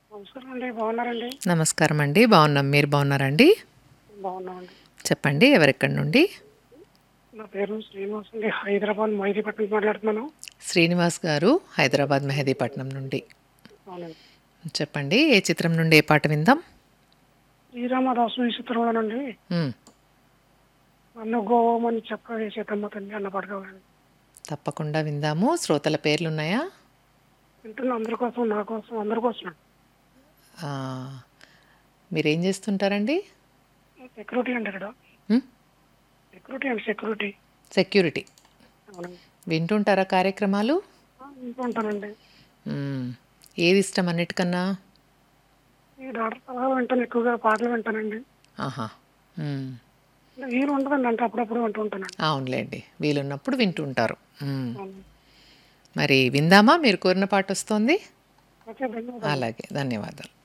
నమస్కారం అండి బాగున్నారండి నమస్కారం అండి బాగున్నాం మీరు బాగున్నారండి బాగున్నామండి చెప్పండి ఎవరెక్కడి నుండి నా పేరు శ్రీనివాస్ అండి హైదరాబాద్ మైదీపట్నం నుంచి మాట్లాడుతున్నాను శ్రీనివాస్ గారు హైదరాబాద్ మెహదీపట్నం నుండి అవునండి చెప్పండి ఏ చిత్రం నుండి ఏ పాట విందాం శ్రీరామదాసు ఈ చిత్రంలోనండి మ్, నన్ను గోవమని చెప్ప సీతమ్మ తల్లి అన్న పాట కావాలండి తప్పకుండా విందాము శ్రోతల పేర్లు ఉన్నాయా వింటున్న అందరి కోసం నా కోసం అందరి కోసం ఆ, మీరేం చేస్తుంటారండి సెక్యూరిటీ అండి ఇక్కడ మ్, సెక్యూరిటీ అండి సెక్యూరిటీ సెక్యూరిటీ అవునండి వింటుంటారా కార్యక్రమాలు ఆ, వింటూ ఉంటానండి మ్, ఏది ఇష్టం అన్నిటికన్నా ఈ డాక్టర్ సలహా వింటాను ఎక్కువగా పాటలు వింటానండి ఆహా మ్, వీలు ఉంటుందండి అంటే అప్పుడప్పుడు వింటూ ఉంటానండి అవునులేండి వీలున్నప్పుడు వింటుంటారు మ్, అవును. మరి విందామా మీరు కోరిన పాట వస్తుంది ఓకే ధన్యవాదాలు అలాగే ధన్యవాదాలు